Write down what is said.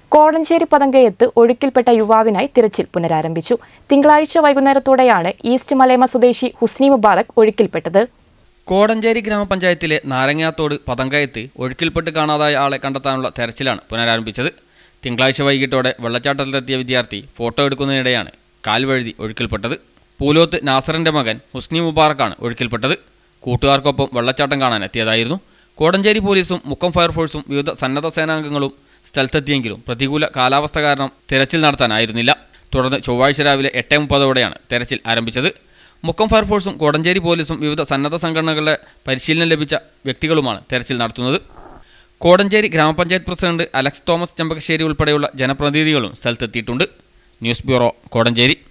കോടഞ്ചേരി പതങ്കയത്ത് ഒഴുക്കിൽപ്പെട്ട യുവാവിനായി തിരച്ചിൽ പുനരാരംഭിച്ചു തിങ്കളാഴ്ച വൈകുന്നേരത്തോടെയാണ് ഈസ്റ്റ് മലേമ സ്വദേശി ഹുസ്നി മുബാറക് ഒഴുക്കിൽപ്പെട്ടത് കോടഞ്ചേരി ഗ്രാമപഞ്ചായത്തിലെ നാരങ്ങാത്തോട് പതങ്കയത്ത് ഒഴുക്കിൽപ്പെട്ട് കാണാതായ ആളെ കണ്ടെത്താനുള്ള തെരച്ചിലാണ് പുനരാരംഭിച്ചത് തിങ്കളാഴ്ച വൈകിട്ടോടെ വെള്ളച്ചാട്ടത്തിലെത്തിയ വിദ്യാർത്ഥി ഫോട്ടോ എടുക്കുന്നതിനിടെയാണ് കാൽ വഴുതി ഒഴുക്കിൽപ്പെട്ടത് പൂലോത്ത് നാസറിന്റെ മകൻ ഹുസ്നി മുബാറക്കാണ് ഒഴുക്കിൽപ്പെട്ടത് കൂട്ടുകാർക്കൊപ്പം വെള്ളച്ചാട്ടം കാണാൻ എത്തിയതായിരുന്നു കോടഞ്ചേരി പോലീസും മുക്കം ഫയർഫോഴ്സും വിവിധ സന്നദ്ധ സേനാംഗങ്ങളും സ്ഥലത്തെത്തിയെങ്കിലും പ്രതികൂല കാലാവസ്ഥ കാരണം തെരച്ചിൽ നടത്താനായിരുന്നില്ല തുടർന്ന് ചൊവ്വാഴ്ച രാവിലെ എട്ട് മുപ്പതോടെയാണ് തെരച്ചിൽ ആരംഭിച്ചത് മുക്കം ഫയർഫോഴ്സും കോടഞ്ചേരി പോലീസും വിവിധ സന്നദ്ധ സംഘടനകളുടെ പരിശീലനം ലഭിച്ച വ്യക്തികളുമാണ് തെരച്ചിൽ നടത്തുന്നത് കോടഞ്ചേരി ഗ്രാമപഞ്ചായത്ത് പ്രസിഡന്റ് അലക്സ് തോമസ് ചെമ്പകശ്ശേരി ഉൾപ്പെടെയുള്ള ജനപ്രതിനിധികളും സ്ഥലത്തെത്തിയിട്ടുണ്ട് ന്യൂസ് ബ്യൂറോ കോടഞ്ചേരി